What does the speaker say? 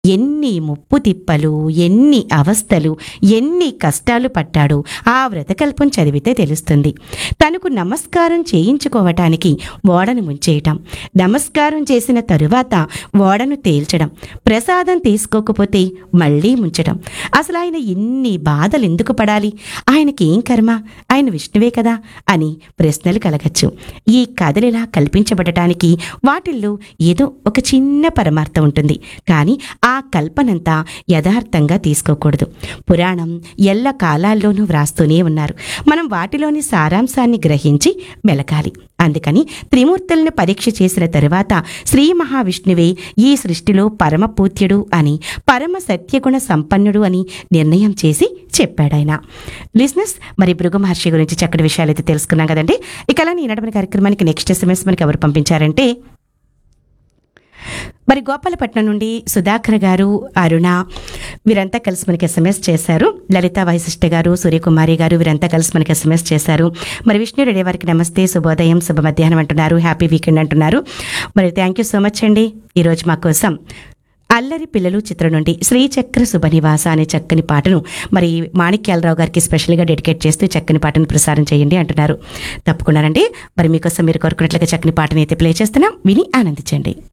ఎన్ని ముప్పు తిప్పలు ఎన్ని అవస్థలు ఎన్ని కష్టాలు పట్టాడో ఆ వ్రతకల్పం చదివితే తెలుస్తుంది తనకు నమస్కారం చేయించుకోవటానికి ఓడను ముంచేయటం నమస్కారం చేసిన తరువాత ఓడను తేల్చడం ప్రసాదం తీసుకోకపోతే మళ్ళీ ముంచడం అసలు ఆయన ఇన్ని బాధలు ఎందుకు పడాలి ఆయనకి ఏం కర్మ ఆయన విష్ణువే కదా అని ప్రశ్నలు కలగచ్చు ఈ కథలిలా కల్పించబడటానికి వాటిల్లో ఏదో ఒక చిన్న పరమార్థం ఉంటుంది కానీ ఆ కల్పనంతా యథార్థంగా తీసుకోకూడదు పురాణం ఎల్ల కాలాల్లోనూ వ్రాస్తూనే ఉన్నారు మనం వాటిలోని సారాంశాన్ని గ్రహించి మెలకాలి అందుకని త్రిమూర్తులను పరీక్ష చేసిన తరువాత శ్రీ మహావిష్ణువే ఈ సృష్టిలో పరమ పూజ్యుడు అని పరమ సత్యగుణ సంపన్నుడు అని నిర్ణయం చేసి చెప్పాడాయన లిజినెస్ మరి భృగు మహర్షి గురించి చక్కటి విషయాలు అయితే తెలుసుకున్నాం కదండి ఇక అలా ఈ నడపని కార్యక్రమానికి నెక్స్ట్ ఎస్ఎంఎస్ మనకి ఎవరు పంపించారంటే మరి గోపాలపట్నం నుండి సుధాకర్ గారు అరుణ వీరంతా కలిసి మనకి ఎస్ఎంఎస్ చేశారు లలిత వైశిష్ఠ గారు సూర్యకుమారి గారు వీరంతా కలిసి మనకి ఎస్ఎంఎస్ చేశారు మరి విష్ణు రెడ్డి వారికి నమస్తే శుభోదయం శుభ మధ్యాహ్నం అంటున్నారు హ్యాపీ వీకెండ్ అంటున్నారు మరి థ్యాంక్ యూ సో మచ్ అండి ఈరోజు మా కోసం అల్లరి పిల్లలు చిత్రం నుండి శ్రీచక్ర శుభనివాస అనే చక్కని పాటను మరి మాణిక్యాలరావు గారికి స్పెషల్గా డెడికేట్ చేస్తూ చక్కని పాటను ప్రసారం చేయండి అంటున్నారు తప్పకుండానండి మరి మీకోసం మీరు కోరుకున్నట్లుగా చక్కని పాటని అయితే ప్లే చేస్తున్నాం విని ఆనందించండి